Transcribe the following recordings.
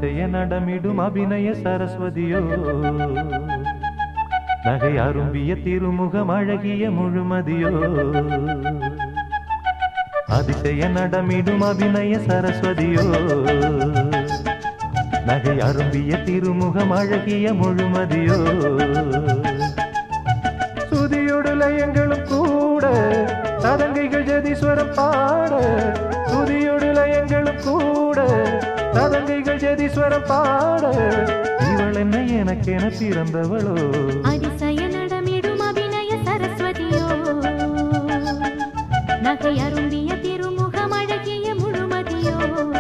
அதிசய நடமிடும் அபிநய சரஸ்வதியோ நகை அரும்பிய திருமுகம் அழகிய முழுமதியோ அதிசய நடமிடும் அபிநய சரஸ்வதியோ நகை அரும்பிய திருமுகம் அழகிய முழுமதியோ சுதியோடு லயங்களும் கூட சதங்கைகள் ஜதீஸ்வரம் பாட சுதியோடு லயங்களும் கூட சதங்கைகள் ஜதீஸ்வரம் பாட இவள் என்ன எனக்கென பிறந்தவளோ அதிசய நடமிடும் அபிநய சரஸ்வதியோ நகை அரும்பிய திருமுகம் அழகிய முழுமதியோ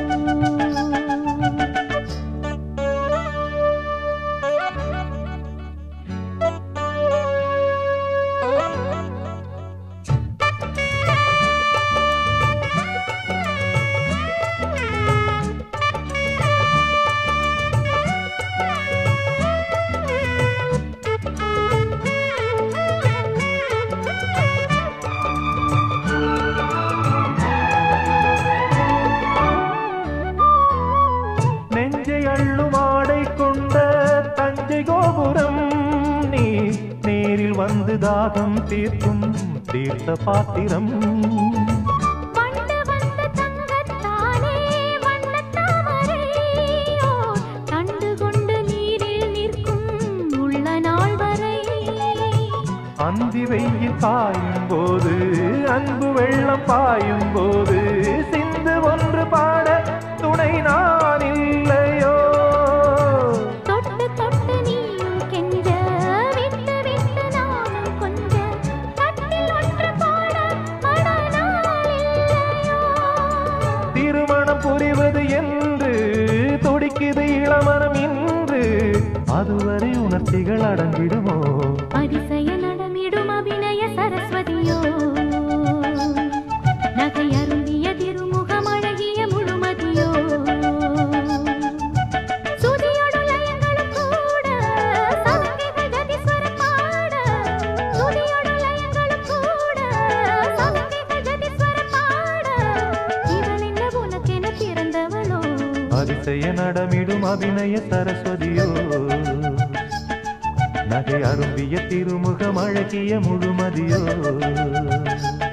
நெஞ்சை அள்ளும் ஆடை கொண்ட தஞ்சை கோபுரம் நீ நேரில் வந்து தாகம் தீர்க்கும் தீர்த்த பாத்திரம் வண்டு வந்த தங்கத்தானே வண்ணத் தாமரையோ, கண்டு கொண்டு நீரில் நிற்கும் உள்ள நாள் வரை அந்தி வெயில் பாயும் போது அன்பு வெள்ளம் பாயும் போது சிந்து ஒன்று பாட துணை நான் இல்லையோ தொட்டு தொட்டு நீயும் கெஞ்ச விட்டு விட்டு நானும் கொஞ்ச கட்டில் ஒன்று போட மடநாள் இல்லையோ திருமணம் புரிவது என்று துடிக்குது இளமரம் இன்று அதுவரை உணர்ச்சிகள் அடங்கிடுமோ அதிசய நடமிடும் அபிநய சரஸ்வதியோ நகை அருந்திய திருமுகம் அழகிய முழுமதியோ சுதியோடு லயங்களும் கூட சதங்கைகள் ஜதீஸ்வரம் பாட சுதியோடு லயங்களும் கூட சதங்கைகள் ஜதீஸ்வரம் பாட இவள் என்ன உனக்கென பிறந்தவளோ அதிசய நடமிடும் அபிநய சரஸ்வதியோ நகை அரும்பிய திருமுகம் அழகிய முழுமதியோ